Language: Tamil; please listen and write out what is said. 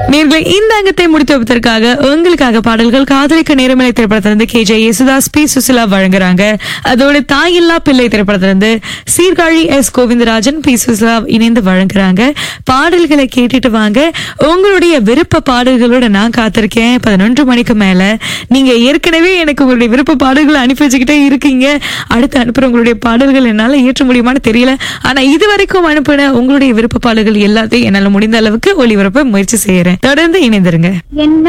நேர்களை இந்த அங்கத்தை முடித்து வைப்பதற்காக உங்களுக்காக பாடல்கள் காதலிக்க நேரமில்லை திரைப்படத்திலிருந்து K J Yesudas P Susheela வழங்குறாங்க அதோட தாயில்லா பிள்ளை திரைப்படத்திலிருந்து சீர்காழி எஸ் கோவிந்தராஜன் பி சுசிலா இணைந்து வழங்குறாங்க பாடல்களை கேட்டுட்டு வாங்க உங்களுடைய விருப்ப பாடல்களோட நான் காத்திருக்கேன் பதினொன்று மணிக்கு மேல நீங்க ஏற்கனவே எனக்கு உங்களுடைய விருப்ப பாடல்களை அனுப்பி வச்சுக்கிட்டே இருக்கீங்க அடுத்து அனுப்புற உங்களுடைய பாடல்கள் என்னால ஏற்ற முடியுமான்னு தெரியல ஆனா இது வரைக்கும் அனுப்பின உங்களுடைய விருப்ப பாடல்கள் எல்லாத்தையும் என்னால முடிந்த அளவுக்கு ஒளிபரப்ப முயற்சி செய்யறேன் தொடர்ந்து இணைந்திருங்க என்ன